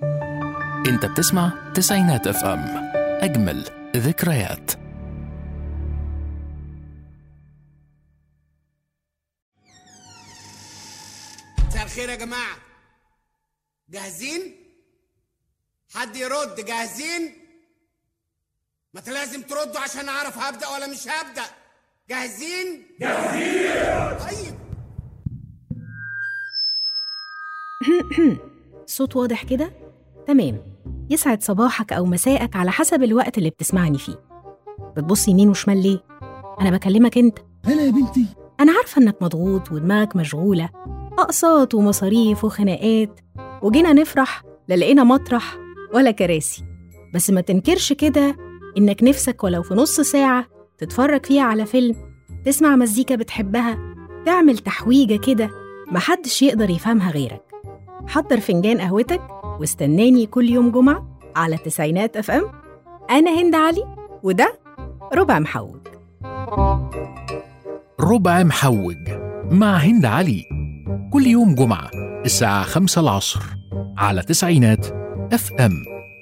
انت بتسمع تسعينات اف ام اجمل ذكريات مساء الخير يا جماعة جاهزين؟ حد يرد جاهزين؟ ما انت لازم تردوا عشان اعرف هبدأ ولا مش هبدأ جاهزين؟ جاهزين طيب صوت واضح كده؟ تمام يسعد صباحك أو مساءك على حسب الوقت اللي بتسمعني فيه بتبص يمين وشمال ليه؟ أنا بكلمك أنت هلا يا بنتي أنا عارفة إنك مضغوط ودماغك مشغولة أقساط ومصاريف وخناقات وجينا نفرح لا لقينا مطرح ولا كراسي بس ما تنكرش كده إنك نفسك ولو في نص ساعة تتفرج فيها على فيلم تسمع مزيكا بتحبها تعمل تحويجة كده محدش يقدر يفهمها غيرك حضر فنجان قهوتك واستناني كل يوم جمعة على تسعينات اف ام أنا هند علي وده ربع محوج ربع محوج مع هند علي كل يوم جمعة الساعة خمسة العصر على تسعينات اف ام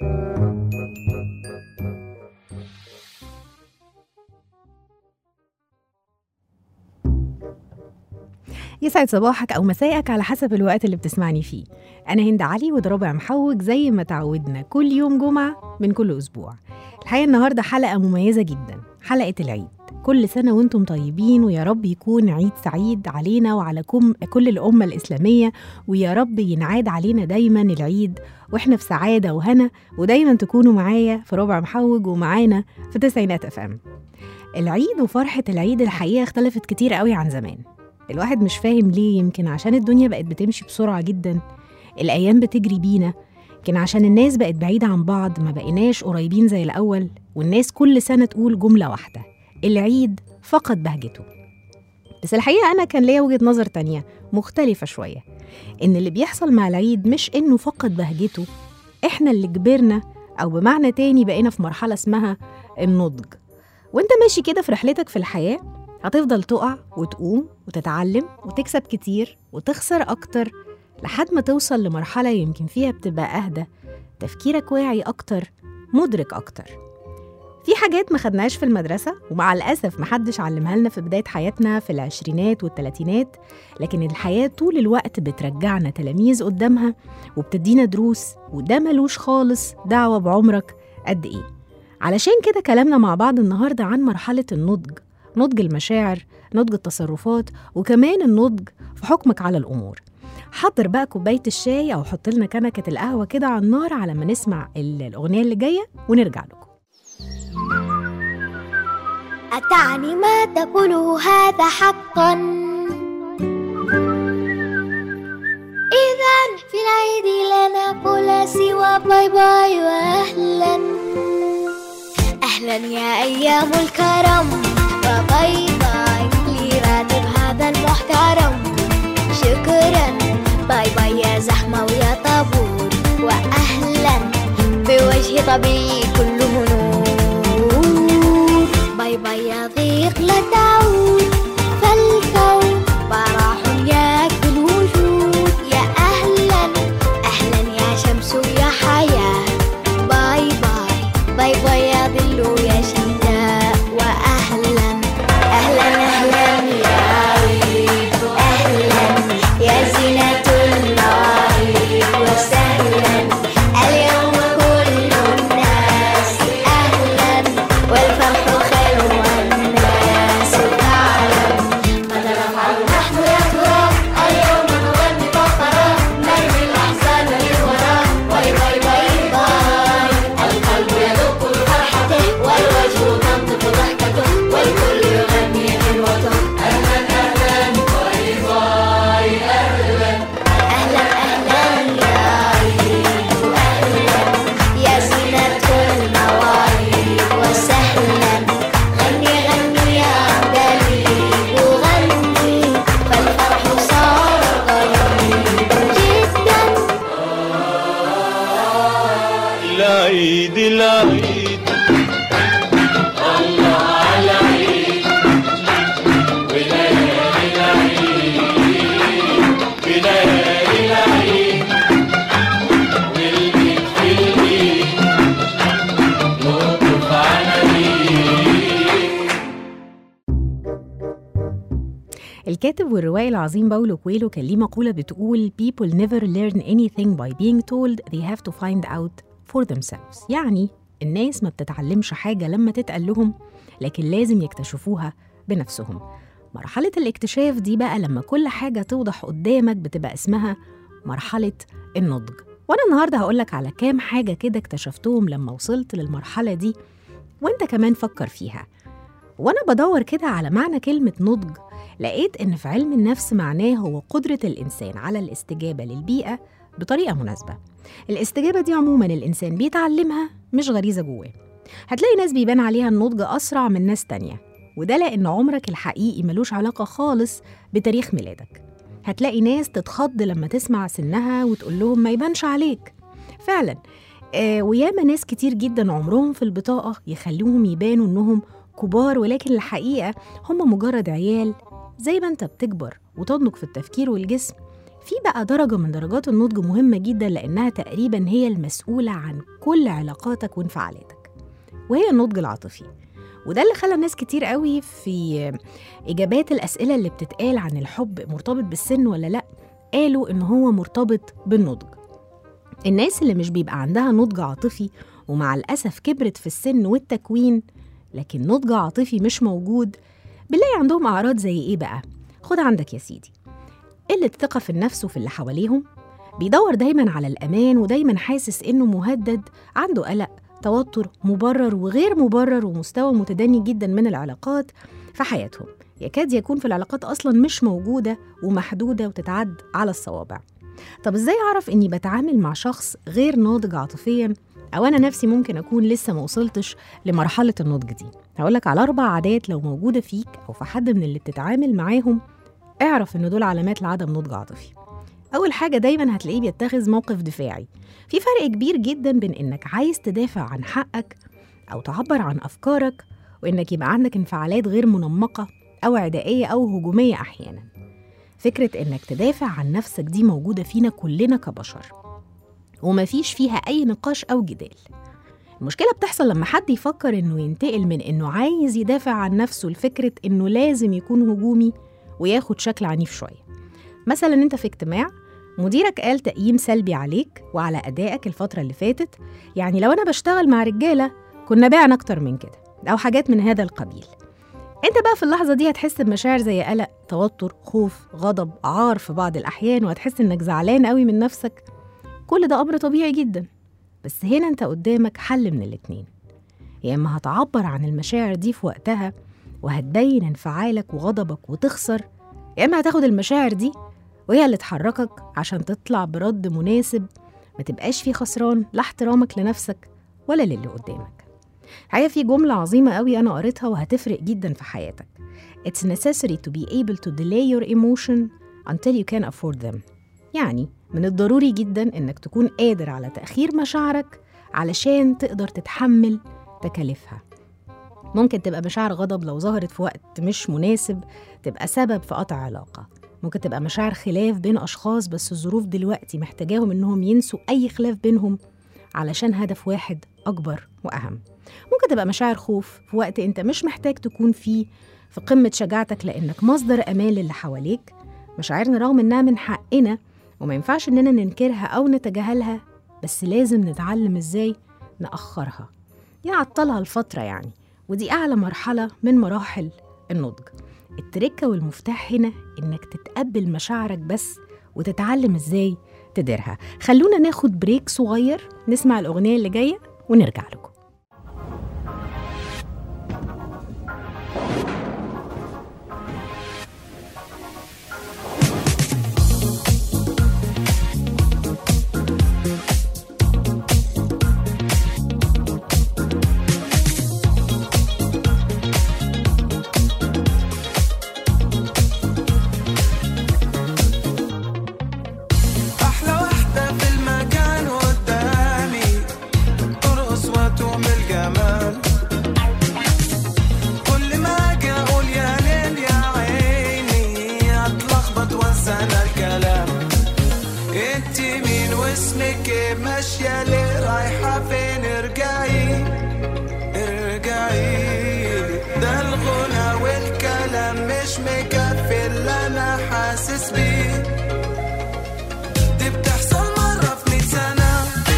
يسعد صباحك أو مساءك على حسب الوقت اللي بتسمعني فيه أنا هند علي وده ربع محوج زي ما تعودنا كل يوم جمعة من كل أسبوع الحقيقة النهاردة حلقة مميزة جدا حلقة العيد كل سنة وانتم طيبين ويا رب يكون عيد سعيد علينا وعلى كم كل الأمة الإسلامية ويا رب ينعاد علينا دايما العيد واحنا في سعادة وهنا ودايما تكونوا معايا في ربع محوج ومعانا في تسعينات اف ام العيد وفرحة العيد الحقيقة اختلفت كتير قوي عن زمان الواحد مش فاهم ليه يمكن عشان الدنيا بقت بتمشي بسرعة جدا الأيام بتجري بينا يمكن عشان الناس بقت بعيدة عن بعض ما بقيناش قريبين زي الأول والناس كل سنة تقول جملة واحدة العيد فقد بهجته بس الحقيقة أنا كان ليا وجهة نظر تانية مختلفة شوية إن اللي بيحصل مع العيد مش إنه فقد بهجته إحنا اللي كبرنا أو بمعنى تاني بقينا في مرحلة اسمها النضج وانت ماشي كده في رحلتك في الحياة هتفضل تقع وتقوم وتتعلم وتكسب كتير وتخسر أكتر لحد ما توصل لمرحلة يمكن فيها بتبقى أهدى تفكيرك واعي أكتر مدرك أكتر في حاجات ما خدناهاش في المدرسة ومع الأسف محدش علمها لنا في بداية حياتنا في العشرينات والتلاتينات لكن الحياة طول الوقت بترجعنا تلاميذ قدامها وبتدينا دروس وده ملوش خالص دعوة بعمرك قد إيه علشان كده كلامنا مع بعض النهاردة عن مرحلة النضج نضج المشاعر نضج التصرفات وكمان النضج في حكمك على الأمور حضر بقى كوباية الشاي أو حط لنا كنكة القهوة كده على النار على ما نسمع ال- الأغنية اللي جاية ونرجع لكم أتعني ما تقوله هذا حقا إذا في العيد لا نقول سوى باي باي وأهلا أهلا يا أيام الكرم وباي باي لراتب هذا المحترم شكرا باي باي يا زحمة ويا طابور وأهلا بوجه طبيعي كله نور باي باي يا ضيق لا تعود فالكون براح ياكل الوجود يا أهلا أهلا يا شمس ويا حياة باي باي باي باي يا ظل يا شتاء وأهلا أهلا أهلا يا عيد أهلا يا زينة النار وسهلا اليوم كل الناس الكاتب والروائي العظيم باولو كويلو كان ليه مقولة بتقول people never learn anything by being told they have to find out for themselves يعني الناس ما بتتعلمش حاجة لما تتقال لهم لكن لازم يكتشفوها بنفسهم مرحلة الاكتشاف دي بقى لما كل حاجة توضح قدامك بتبقى اسمها مرحلة النضج وأنا النهاردة هقولك على كام حاجة كده اكتشفتهم لما وصلت للمرحلة دي وانت كمان فكر فيها وانا بدور كده على معنى كلمة نضج لقيت ان في علم النفس معناه هو قدرة الانسان على الاستجابة للبيئة بطريقة مناسبة الاستجابة دي عموما الانسان بيتعلمها مش غريزة جواه هتلاقي ناس بيبان عليها النضج اسرع من ناس تانية وده لان عمرك الحقيقي ملوش علاقة خالص بتاريخ ميلادك هتلاقي ناس تتخض لما تسمع سنها وتقول لهم ما يبانش عليك فعلا آه وياما ناس كتير جدا عمرهم في البطاقة يخلوهم يبانوا إنهم كبار ولكن الحقيقة هم مجرد عيال زي ما أنت بتكبر وتنضج في التفكير والجسم في بقى درجة من درجات النضج مهمة جدا لأنها تقريبا هي المسؤولة عن كل علاقاتك وانفعالاتك وهي النضج العاطفي وده اللي خلى ناس كتير قوي في إجابات الأسئلة اللي بتتقال عن الحب مرتبط بالسن ولا لأ قالوا إن هو مرتبط بالنضج الناس اللي مش بيبقى عندها نضج عاطفي ومع الأسف كبرت في السن والتكوين لكن نضج عاطفي مش موجود بنلاقي عندهم أعراض زي إيه بقى؟ خد عندك يا سيدي قلة ثقة في النفس وفي اللي حواليهم بيدور دايما على الأمان ودايما حاسس إنه مهدد عنده قلق توتر مبرر وغير مبرر ومستوى متدني جدا من العلاقات في حياتهم يكاد يكون في العلاقات أصلا مش موجودة ومحدودة وتتعد على الصوابع طب ازاي اعرف اني بتعامل مع شخص غير ناضج عاطفيا او انا نفسي ممكن اكون لسه ما وصلتش لمرحله النضج دي هقولك على اربع عادات لو موجوده فيك او في حد من اللي بتتعامل معاهم اعرف ان دول علامات لعدم نضج عاطفي اول حاجه دايما هتلاقيه بيتخذ موقف دفاعي في فرق كبير جدا بين انك عايز تدافع عن حقك او تعبر عن افكارك وانك يبقى عندك انفعالات غير منمقه او عدائيه او هجوميه احيانا فكرة إنك تدافع عن نفسك دي موجودة فينا كلنا كبشر ومفيش فيها أي نقاش أو جدال المشكلة بتحصل لما حد يفكر إنه ينتقل من إنه عايز يدافع عن نفسه لفكرة إنه لازم يكون هجومي وياخد شكل عنيف شوية مثلا أنت في اجتماع مديرك قال تقييم سلبي عليك وعلى أدائك الفترة اللي فاتت يعني لو أنا بشتغل مع رجالة كنا بعنا أكتر من كده أو حاجات من هذا القبيل انت بقى في اللحظة دي هتحس بمشاعر زي قلق توتر خوف غضب عار في بعض الأحيان وهتحس إنك زعلان قوي من نفسك كل ده أمر طبيعي جدا بس هنا انت قدامك حل من الاتنين يا إما هتعبر عن المشاعر دي في وقتها وهتبين انفعالك وغضبك وتخسر يا إما هتاخد المشاعر دي وهي اللي تحركك عشان تطلع برد مناسب ما تبقاش فيه خسران لا احترامك لنفسك ولا للي قدامك الحقيقة في جملة عظيمة قوي أنا قريتها وهتفرق جدا في حياتك It's necessary to be able to delay your emotion until you can afford them يعني من الضروري جدا إنك تكون قادر على تأخير مشاعرك علشان تقدر تتحمل تكاليفها ممكن تبقى مشاعر غضب لو ظهرت في وقت مش مناسب تبقى سبب في قطع علاقة ممكن تبقى مشاعر خلاف بين أشخاص بس الظروف دلوقتي محتاجاهم إنهم ينسوا أي خلاف بينهم علشان هدف واحد أكبر وأهم ممكن تبقى مشاعر خوف في وقت انت مش محتاج تكون فيه في قمة شجاعتك لأنك مصدر أمان للي حواليك مشاعرنا رغم إنها من حقنا وما ينفعش إننا ننكرها أو نتجاهلها بس لازم نتعلم إزاي نأخرها يعطلها الفترة يعني ودي أعلى مرحلة من مراحل النضج التركة والمفتاح هنا إنك تتقبل مشاعرك بس وتتعلم إزاي تديرها خلونا ناخد بريك صغير نسمع الأغنية اللي جاية ونرجع لكم أحلى واحدة في المكان قدامي ترقص وتعمل جمال كل ما أجي أقول يا ليل يا عيني أتلخبط وأنسى أنا الكلام أنت مين واسمك إيه ماشية ليه رايحة فين ارجعي ارجعي ده الغنى والكلام مش مكفي مكفي اللي انا حاسس بيه دي بتحصل مرة في مية سنة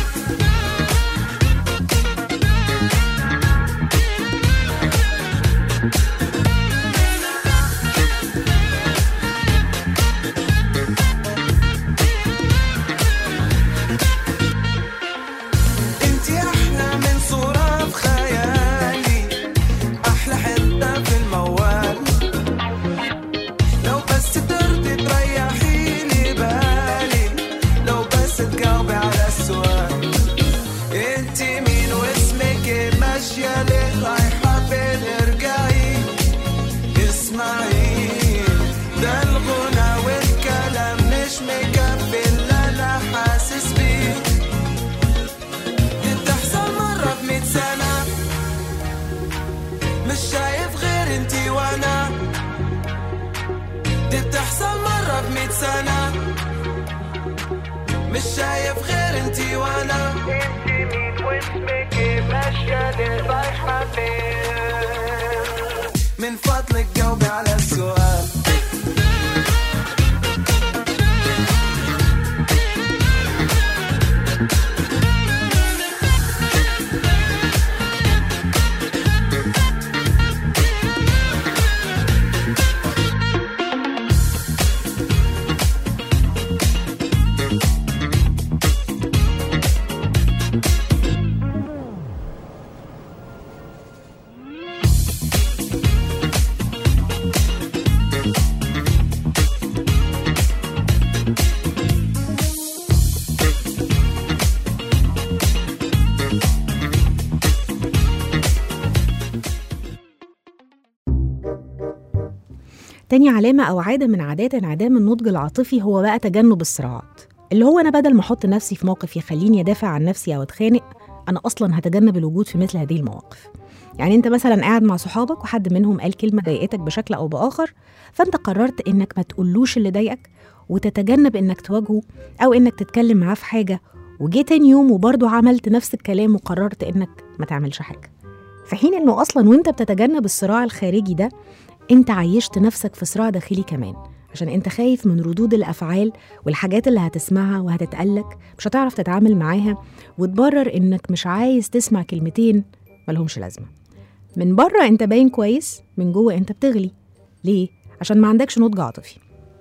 انتي احلى من صورة في خيالي احلى حتة في الموال لو بس ترضي تريحي لي بالي لو بس تجاوبي على السؤال انتي مين واسمك ايه ماشية ليه رايحة فين ارجعي اسمعي ده الغنى والكلام مش مكفي اللي انا حاسس بيه دي بتحصل مرة في مية سنة مش شايف غير انتي وانا دي بتحصل مرة في مية سنة مش شايف غير انتي وانا انتي مين واسمك ايه ماشية ليه رايحة فين من فضلك جاوبي على السؤال تاني علامة أو عادة من عادات انعدام النضج العاطفي هو بقى تجنب الصراعات اللي هو أنا بدل ما أحط نفسي في موقف يخليني أدافع عن نفسي أو أتخانق أنا أصلا هتجنب الوجود في مثل هذه المواقف يعني أنت مثلا قاعد مع صحابك وحد منهم قال كلمة ضايقتك بشكل أو بآخر فأنت قررت إنك ما تقولوش اللي ضايقك وتتجنب إنك تواجهه أو إنك تتكلم معاه في حاجة وجه تاني يوم وبرضه عملت نفس الكلام وقررت إنك ما تعملش حاجة في حين إنه أصلا وأنت بتتجنب الصراع الخارجي ده انت عيشت نفسك في صراع داخلي كمان عشان انت خايف من ردود الافعال والحاجات اللي هتسمعها وهتتقالك مش هتعرف تتعامل معاها وتبرر انك مش عايز تسمع كلمتين ملهمش لازمه من بره انت باين كويس من جوه انت بتغلي ليه عشان ما عندكش نضج عاطفي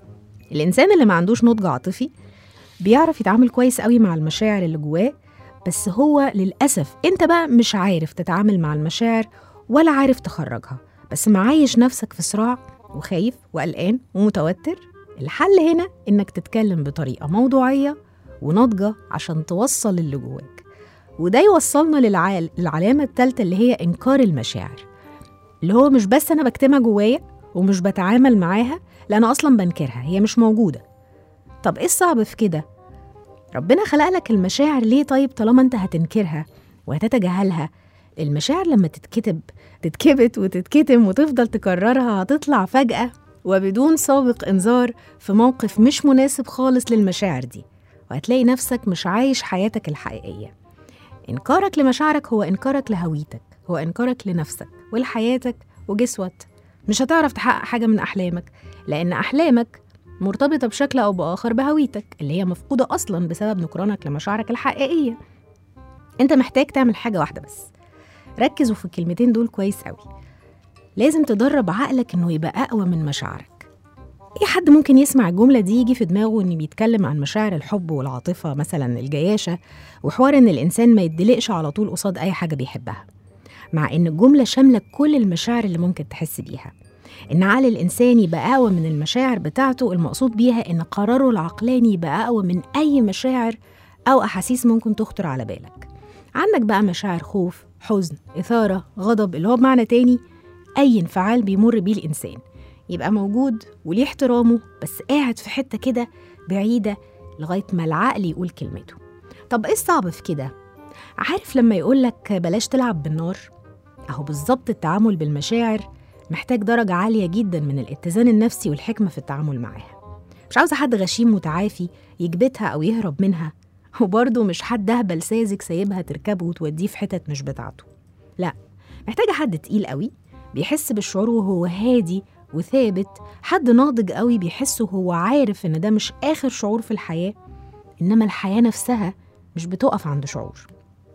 الانسان اللي ما عندوش نضج عاطفي بيعرف يتعامل كويس قوي مع المشاعر اللي جواه بس هو للاسف انت بقى مش عارف تتعامل مع المشاعر ولا عارف تخرجها بس معايش نفسك في صراع وخايف وقلقان ومتوتر الحل هنا انك تتكلم بطريقه موضوعيه وناضجه عشان توصل اللي جواك وده يوصلنا للعال... للعلامه الثالثه اللي هي انكار المشاعر اللي هو مش بس انا بكتمها جوايا ومش بتعامل معاها لا انا اصلا بنكرها هي مش موجوده طب ايه الصعب في كده ربنا خلق لك المشاعر ليه طيب طالما انت هتنكرها وهتتجاهلها المشاعر لما تتكتب تتكبت وتتكتم وتفضل تكررها هتطلع فجأة وبدون سابق إنذار في موقف مش مناسب خالص للمشاعر دي وهتلاقي نفسك مش عايش حياتك الحقيقية إنكارك لمشاعرك هو إنكارك لهويتك هو إنكارك لنفسك ولحياتك وجسوت مش هتعرف تحقق حاجة من أحلامك لأن أحلامك مرتبطة بشكل أو بآخر بهويتك اللي هي مفقودة أصلا بسبب نكرانك لمشاعرك الحقيقية أنت محتاج تعمل حاجة واحدة بس ركزوا في الكلمتين دول كويس قوي لازم تدرب عقلك انه يبقى اقوى من مشاعرك اي حد ممكن يسمع الجمله دي يجي في دماغه انه بيتكلم عن مشاعر الحب والعاطفه مثلا الجياشه وحوار ان الانسان ما يدلقش على طول قصاد اي حاجه بيحبها مع ان الجمله شامله كل المشاعر اللي ممكن تحس بيها ان عقل الانسان يبقى اقوى من المشاعر بتاعته المقصود بيها ان قراره العقلاني يبقى اقوى من اي مشاعر او احاسيس ممكن تخطر على بالك عندك بقى مشاعر خوف حزن إثارة غضب اللي هو بمعنى تاني أي انفعال بيمر بيه الإنسان يبقى موجود وليه احترامه بس قاعد في حتة كده بعيدة لغاية ما العقل يقول كلمته طب إيه الصعب في كده؟ عارف لما يقولك بلاش تلعب بالنار؟ أهو بالظبط التعامل بالمشاعر محتاج درجة عالية جدا من الاتزان النفسي والحكمة في التعامل معاها مش عاوزة حد غشيم متعافي يكبتها أو يهرب منها وبرضه مش حد اهبل ساذج سايبها تركبه وتوديه في حتت مش بتاعته لا محتاجة حد تقيل قوي بيحس بالشعور وهو هادي وثابت حد ناضج قوي بيحسه هو عارف إن ده مش آخر شعور في الحياة إنما الحياة نفسها مش بتقف عند شعور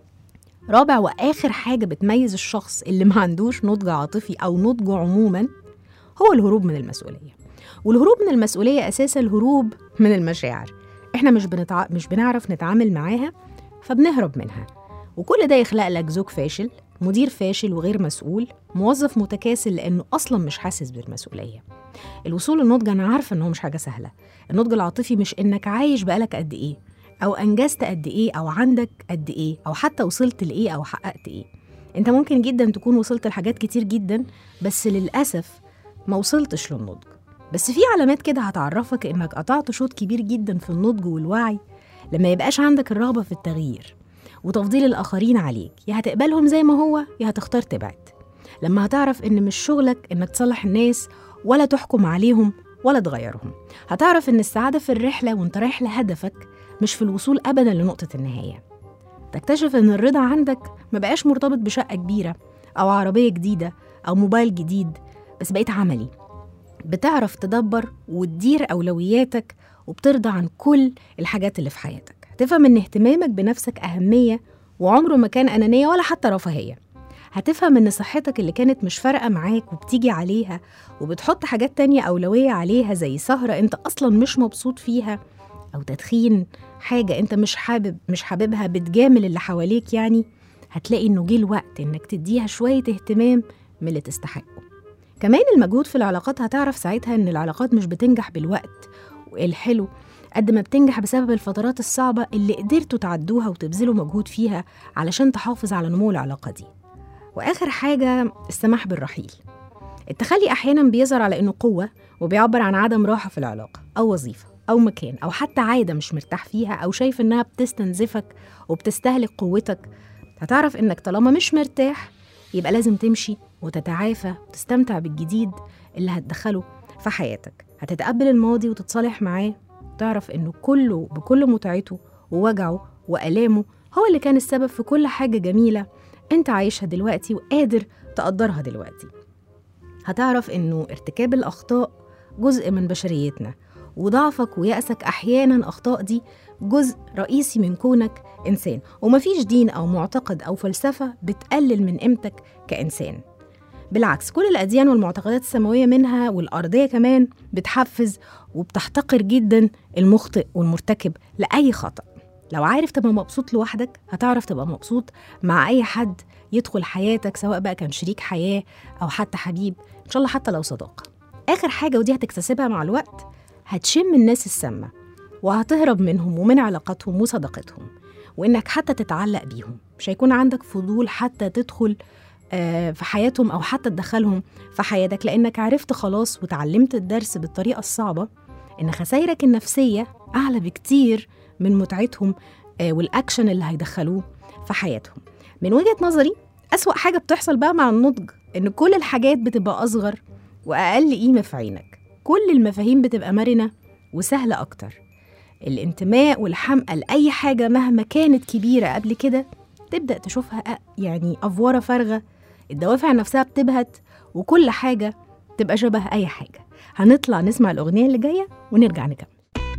رابع وآخر حاجة بتميز الشخص اللي ما عندوش نضج عاطفي أو نضج عموما هو الهروب من المسؤولية والهروب من المسؤولية أساسا الهروب من المشاعر إحنا مش, بنتع... مش بنعرف نتعامل معاها فبنهرب منها وكل ده يخلق لك زوج فاشل مدير فاشل وغير مسؤول موظف متكاسل لأنه أصلا مش حاسس بالمسؤولية الوصول للنضج أنا عارفة إن هو مش حاجة سهلة النضج العاطفي مش إنك عايش بقالك قد إيه أو أنجزت قد إيه أو عندك قد إيه أو حتى وصلت لإيه أو حققت إيه أنت ممكن جدا تكون وصلت لحاجات كتير جدا بس للأسف ما وصلتش للنضج بس في علامات كده هتعرفك إنك قطعت شوط كبير جدا في النضج والوعي لما يبقاش عندك الرغبة في التغيير وتفضيل الآخرين عليك يا هتقبلهم زي ما هو يا هتختار تبعد لما هتعرف إن مش شغلك إنك تصلح الناس ولا تحكم عليهم ولا تغيرهم هتعرف إن السعادة في الرحلة وإنت رايح لهدفك مش في الوصول أبدا لنقطة النهاية تكتشف إن الرضا عندك ما بقاش مرتبط بشقة كبيرة أو عربية جديدة أو موبايل جديد بس بقيت عملي بتعرف تدبر وتدير أولوياتك وبترضى عن كل الحاجات اللي في حياتك هتفهم إن اهتمامك بنفسك أهمية وعمره ما كان أنانية ولا حتى رفاهية هتفهم إن صحتك اللي كانت مش فارقة معاك وبتيجي عليها وبتحط حاجات تانية أولوية عليها زي سهرة أنت أصلا مش مبسوط فيها أو تدخين حاجة أنت مش حابب مش حاببها بتجامل اللي حواليك يعني هتلاقي إنه جه الوقت إنك تديها شوية اهتمام من اللي تستحقه كمان المجهود في العلاقات هتعرف ساعتها إن العلاقات مش بتنجح بالوقت الحلو قد ما بتنجح بسبب الفترات الصعبة اللي قدرتوا تعدوها وتبذلوا مجهود فيها علشان تحافظ على نمو العلاقة دي وآخر حاجة السماح بالرحيل التخلي أحيانا بيظهر على إنه قوة وبيعبر عن عدم راحة في العلاقة أو وظيفة أو مكان أو حتى عادة مش مرتاح فيها أو شايف إنها بتستنزفك وبتستهلك قوتك هتعرف إنك طالما مش مرتاح يبقى لازم تمشي وتتعافى وتستمتع بالجديد اللي هتدخله في حياتك هتتقبل الماضي وتتصالح معاه تعرف إنه كله بكل متعته ووجعه وآلامه هو اللي كان السبب في كل حاجة جميلة أنت عايشها دلوقتي وقادر تقدرها دلوقتي هتعرف إنه ارتكاب الأخطاء جزء من بشريتنا وضعفك ويأسك أحيانا أخطاء دي جزء رئيسي من كونك إنسان ومفيش دين أو معتقد أو فلسفة بتقلل من قيمتك كإنسان بالعكس كل الأديان والمعتقدات السماوية منها والأرضية كمان بتحفز وبتحتقر جدا المخطئ والمرتكب لأي خطأ لو عارف تبقى مبسوط لوحدك هتعرف تبقى مبسوط مع أي حد يدخل حياتك سواء بقى كان شريك حياة أو حتى حبيب إن شاء الله حتى لو صداقة آخر حاجة ودي هتكتسبها مع الوقت هتشم الناس السامة وهتهرب منهم ومن علاقاتهم وصداقتهم وإنك حتى تتعلق بيهم مش هيكون عندك فضول حتى تدخل آه، في حياتهم أو حتى تدخلهم في حياتك لأنك عرفت خلاص وتعلمت الدرس بالطريقة الصعبة إن خسائرك النفسية أعلى بكتير من متعتهم آه، والأكشن اللي هيدخلوه في حياتهم من وجهة نظري أسوأ حاجة بتحصل بقى مع النضج إن كل الحاجات بتبقى أصغر وأقل قيمة في عينك كل المفاهيم بتبقى مرنة وسهلة أكتر الانتماء والحمقى لأي حاجة مهما كانت كبيرة قبل كده تبدأ تشوفها أ- يعني أفورة فارغة الدوافع نفسها بتبهت وكل حاجة تبقى شبه أي حاجة هنطلع نسمع الأغنية اللي جاية ونرجع نكمل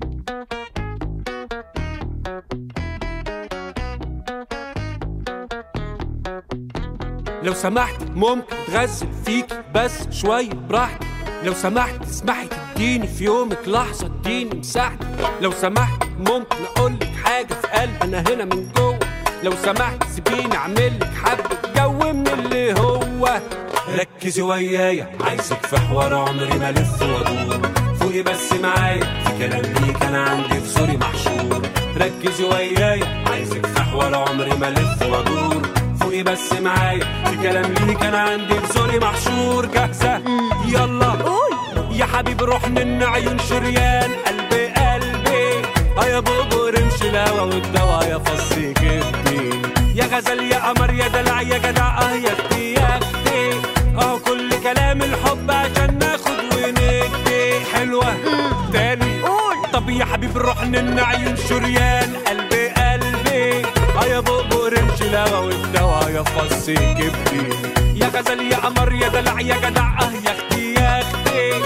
لو سمحت ممكن تغزل فيك بس شوية براحتك لو سمحت تسمحي تديني في يومك لحظة اديني مساحتك لو سمحت ممكن اقولك حاجة في قلبي انا هنا من جوه لو سمحت سيبيني اعملك حبة جو من اللي هو ركزي ويايا عايزك في حوار عمري ما الف وادور فوقي بس معايا في كلام ليك انا عندي في زوري محشور ركزي ويايا عايزك في حوار عمري ما الف وادور فوقي بس معايا في كلام ليك انا عندي في زوري محشور جاهزة يلا قول يا حبيبي روح من عيون شريان قلبي قلبي اه يا بوبو رمش الهوا والدوا يا فصي كبدي يا غزل يا قمر يا دلع يا جدع اه يا اختي يا اختي اه كل كلام الحب عشان ناخد وندي حلوة تاني قول طب يا حبيبي روح من عيون شريان قلبي قلبي اه يا بوبو رمش الهوا والدوا يا فصي كبدي يا غزل يا قمر يا دلع يا جدع اه يا اختي يا اختي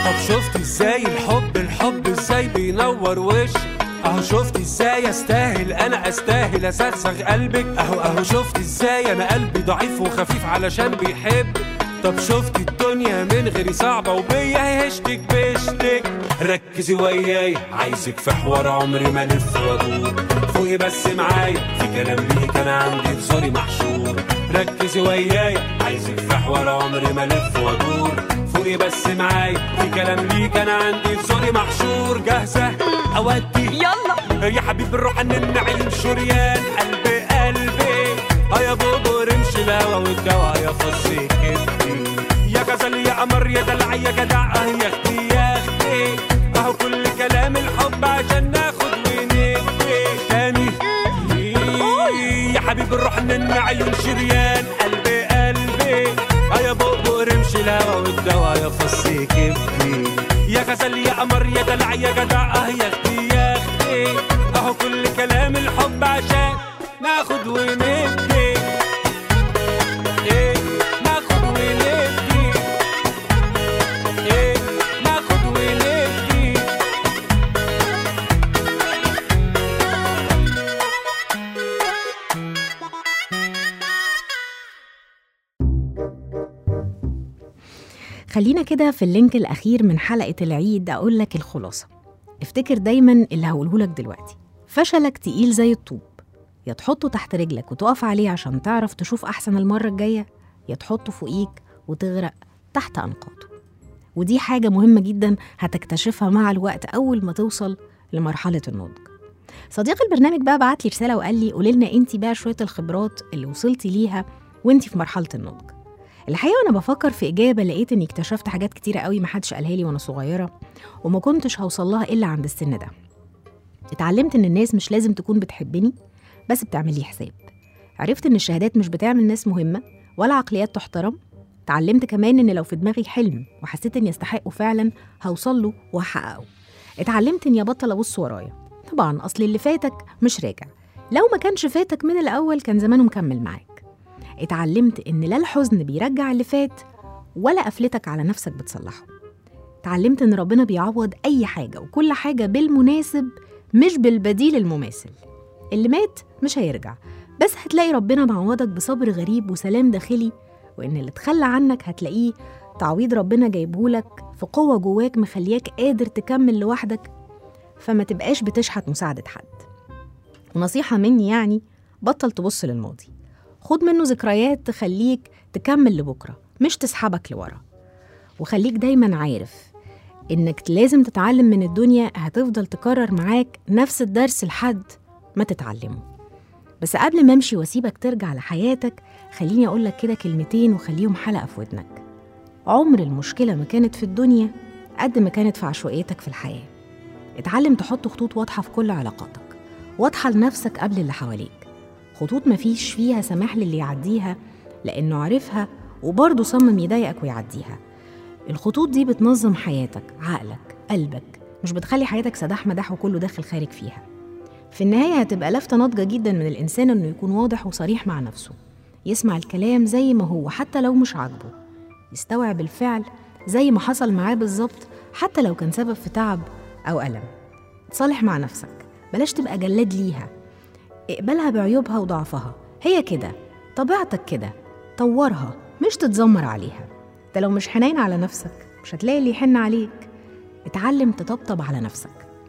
طب شفت ازاي الحب الحب ازاي بينور وشك اهو شفت ازاي استاهل انا استاهل اسغسغ قلبك اهو اهو شفت ازاي انا قلبي ضعيف وخفيف علشان بيحب طب شفت الدنيا من غيري صعبة وبيا هشتك بشتك ركزي وياي عايزك في حوار عمري ما الف وادور فوقي بس معايا في كلام ليك انا عندي في زوري محشور ركزي وياي عايزك في حوار عمري ما الف وادور فوقي بس معايا في كلام ليك انا عندي في زوري محشور جاهزة اودي يلا يا حبيبي الروح ان عين شريان قلبي قلبي اه يا بوبو رمش الهوا والجوا يا فصي كبدي يا غزل يا قمر يا دلع يا جدع اه يا اختي يا اختي اهو كل كلام الحب عشان ناخد وندي تاني يا حبيبي الروح ان عيون شريان قلبي قلبي اه يا بوبو رمش الهوا والدوا يا فصي كبدي يا غزل يا قمر يا دلع يا جدع اه يا اختي يا اختي اهو كل كلام الحب عشان ناخد وندي إيه، ناخد وندي إيه، ناخد وندي خلينا كده في اللينك الأخير من حلقة العيد أقول لك الخلاصة افتكر دايما اللي هقوله لك دلوقتي فشلك تقيل زي الطوب يا تحطه تحت رجلك وتقف عليه عشان تعرف تشوف أحسن المرة الجاية يا تحطه فوقيك وتغرق تحت أنقاضه ودي حاجة مهمة جدا هتكتشفها مع الوقت أول ما توصل لمرحلة النضج صديق البرنامج بقى بعت لي رسالة وقال لي قولي لنا انت بقى شوية الخبرات اللي وصلتي ليها وانت في مرحلة النضج الحقيقة وأنا بفكر في إجابة لقيت إني اكتشفت حاجات كتيرة قوي محدش قالها لي وأنا صغيرة وما كنتش هوصل لها إلا عند السن ده اتعلمت إن الناس مش لازم تكون بتحبني بس بتعمل لي حساب عرفت إن الشهادات مش بتعمل ناس مهمة ولا عقليات تحترم اتعلمت كمان إن لو في دماغي حلم وحسيت إني أستحقه فعلا هوصل له وهحققه اتعلمت إني أبطل أبص ورايا طبعا أصل اللي فاتك مش راجع لو ما كانش فاتك من الأول كان زمانه مكمل معاك اتعلمت إن لا الحزن بيرجع اللي فات ولا قفلتك على نفسك بتصلحه اتعلمت إن ربنا بيعوض أي حاجة وكل حاجة بالمناسب مش بالبديل المماثل اللي مات مش هيرجع بس هتلاقي ربنا معوضك بصبر غريب وسلام داخلي وإن اللي اتخلى عنك هتلاقيه تعويض ربنا جايبهولك في قوة جواك مخلياك قادر تكمل لوحدك فما تبقاش بتشحت مساعدة حد ونصيحة مني يعني بطل تبص للماضي خد منه ذكريات تخليك تكمل لبكرة مش تسحبك لورا وخليك دايما عارف إنك لازم تتعلم من الدنيا هتفضل تكرر معاك نفس الدرس لحد ما تتعلمه بس قبل ما امشي واسيبك ترجع لحياتك خليني اقول لك كده كلمتين وخليهم حلقه في ودنك عمر المشكله ما كانت في الدنيا قد ما كانت في عشوائيتك في الحياه اتعلم تحط خطوط واضحه في كل علاقاتك واضحه لنفسك قبل اللي حواليك خطوط مفيش فيها سماح للي يعديها لانه عارفها وبرضه صمم يضايقك ويعديها الخطوط دي بتنظم حياتك عقلك قلبك مش بتخلي حياتك سداح مداح وكله داخل خارج فيها في النهاية هتبقى لفتة ناضجة جدا من الإنسان إنه يكون واضح وصريح مع نفسه يسمع الكلام زي ما هو حتى لو مش عاجبه يستوعب الفعل زي ما حصل معاه بالظبط حتى لو كان سبب في تعب أو ألم تصالح مع نفسك بلاش تبقى جلاد ليها اقبلها بعيوبها وضعفها هي كده طبيعتك كده طورها مش تتذمر عليها انت لو مش حنين على نفسك مش هتلاقي اللي يحن عليك اتعلم تطبطب على نفسك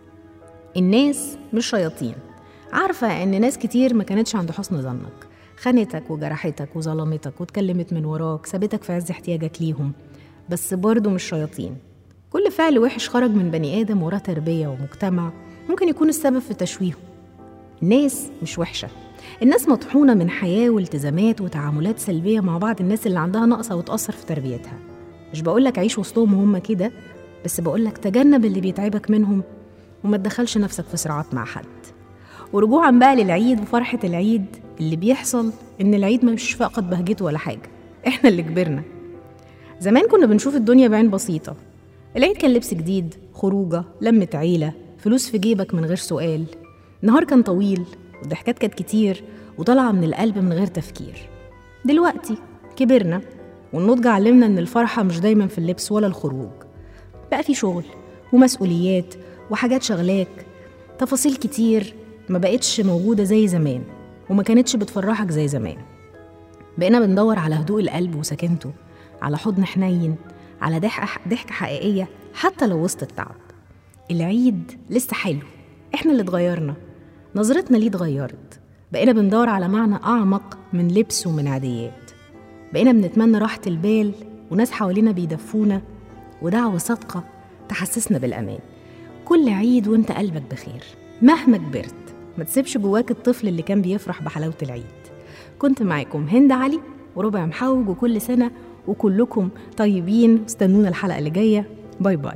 الناس مش شياطين عارفة إن ناس كتير ما كانتش عند حسن ظنك خانتك وجرحتك وظلمتك واتكلمت من وراك سابتك في عز احتياجك ليهم بس برضه مش شياطين كل فعل وحش خرج من بني آدم وراه تربية ومجتمع ممكن يكون السبب في تشويهه الناس مش وحشة الناس مطحونة من حياة والتزامات وتعاملات سلبية مع بعض الناس اللي عندها نقصة وتأثر في تربيتها مش بقولك عيش وسطهم وهم كده بس بقولك تجنب اللي بيتعبك منهم وما تدخلش نفسك في صراعات مع حد ورجوعا بقى للعيد وفرحة العيد اللي بيحصل إن العيد مش فقد بهجته ولا حاجة إحنا اللي كبرنا زمان كنا بنشوف الدنيا بعين بسيطة العيد كان لبس جديد خروجة لمة عيلة فلوس في جيبك من غير سؤال نهار كان طويل والضحكات كانت كتير وطالعة من القلب من غير تفكير دلوقتي كبرنا والنضج علمنا إن الفرحة مش دايما في اللبس ولا الخروج بقى في شغل ومسؤوليات وحاجات شغلاك تفاصيل كتير ما بقتش موجودة زي زمان وما كانتش بتفرحك زي زمان بقينا بندور على هدوء القلب وسكنته على حضن حنين على ضحكة ضحكة حقيقية حتى لو وسط التعب العيد لسه حلو احنا اللي اتغيرنا نظرتنا ليه اتغيرت بقينا بندور على معنى أعمق من لبس ومن عاديات بقينا بنتمنى راحة البال وناس حوالينا بيدفونا ودعوة صادقة تحسسنا بالأمان كل عيد وانت قلبك بخير مهما كبرت ما تسيبش جواك الطفل اللي كان بيفرح بحلاوة العيد كنت معاكم هند علي وربع محوج وكل سنة وكلكم طيبين استنونا الحلقة اللي جاية باي باي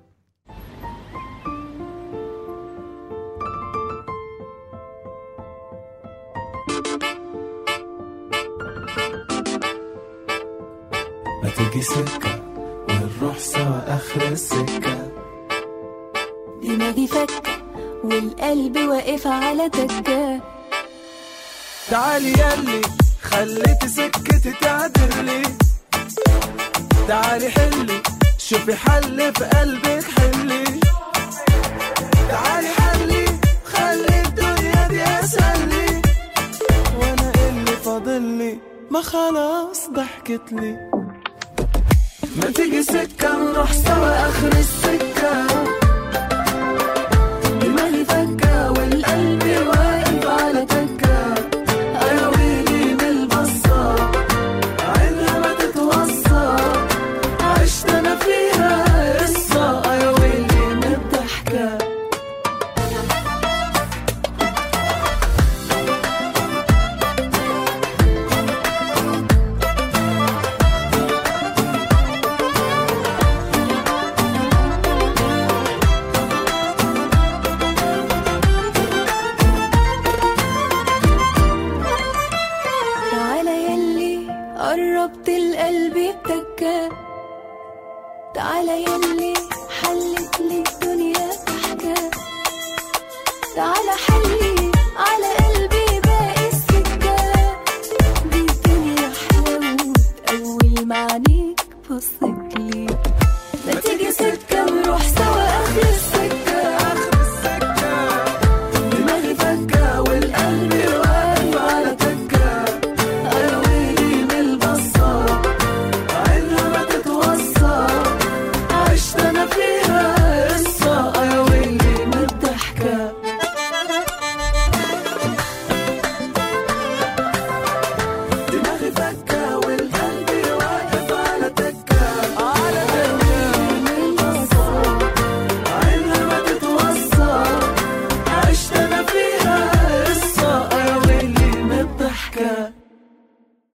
ما تيجي سكة ونروح سوا آخر السكة دماغي فكة والقلب واقف على تكة تعالي ياللي خليت سكتي تعدلي تعالي حلي شوفي حل في قلبك حلي تعالي حلي خلي الدنيا دي اسهلي وانا إيه اللي فاضلي ما خلاص ضحكت لي ما تيجي سكة نروح سوا آخر السكة دماغي فكة والقلب واقف على تكة أنا ويلي من البصة عينها ما تتوصى عشت أنا فيها قصة أنا ويلي من الضحكة تعالى يلي قربت القلب بتكة تعالى يلي